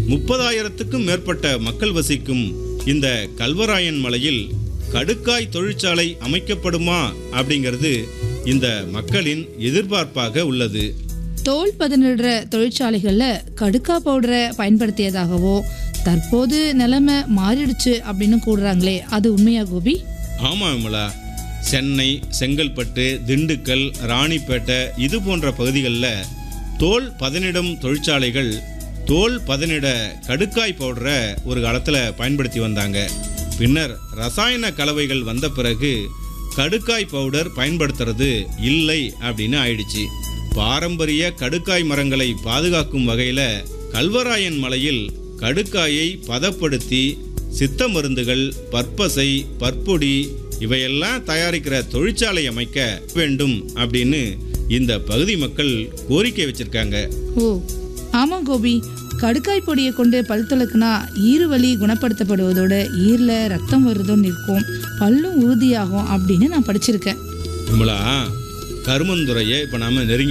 முப்பதாயிரத்துக்கும் மேற்பட்ட மக்கள் வசிக்கும் இந்த கல்வராயன் மலையில் கடுக்காய் தொழிற்சாலை அமைக்கப்படுமா அப்படிங்கிறது இந்த மக்களின் எதிர்பார்ப்பாக உள்ளது தோல் பதனிடுற தொழிற்சாலைகளில் கடுக்கா பவுடரை பயன்படுத்தியதாகவோ தற்போது நிலைமை மாறிடுச்சு அப்படின்னு கூடுறாங்களே அது உண்மையா கோபி ஆமா விமலா சென்னை செங்கல்பட்டு திண்டுக்கல் ராணிப்பேட்டை இது போன்ற பகுதிகளில் தோல் பதனிடும் தொழிற்சாலைகள் தோல் பதனிட கடுக்காய் பவுடரை ஒரு காலத்தில் பயன்படுத்தி வந்தாங்க பின்னர் ரசாயன கலவைகள் வந்த பிறகு கடுக்காய் பவுடர் பயன்படுத்துறது இல்லை அப்படின்னு ஆயிடுச்சு பாரம்பரிய கடுக்காய் மரங்களை பாதுகாக்கும் வகையில் கல்வராயன் மலையில் கடுக்காயை பதப்படுத்தி சித்த மருந்துகள் பற்பசை பற்பொடி இவையெல்லாம் தயாரிக்கிற தொழிற்சாலை அமைக்க வேண்டும் அப்படின்னு இந்த பகுதி மக்கள் கோரிக்கை வச்சிருக்காங்க ஓ ஆமாம் கோபி கடுக்காய் பொடியை கொண்டு பல் துளக்குனா ஈறு வலி குணப்படுத்தப்படுவதோட ஈரில் ரத்தம் வருதும் நிற்கும் பல்லும் உறுதியாகும் அப்படின்னு நான் படிச்சிருக்கேன் விமலா கருமந்துறையை இப்போ நாம நெருங்கி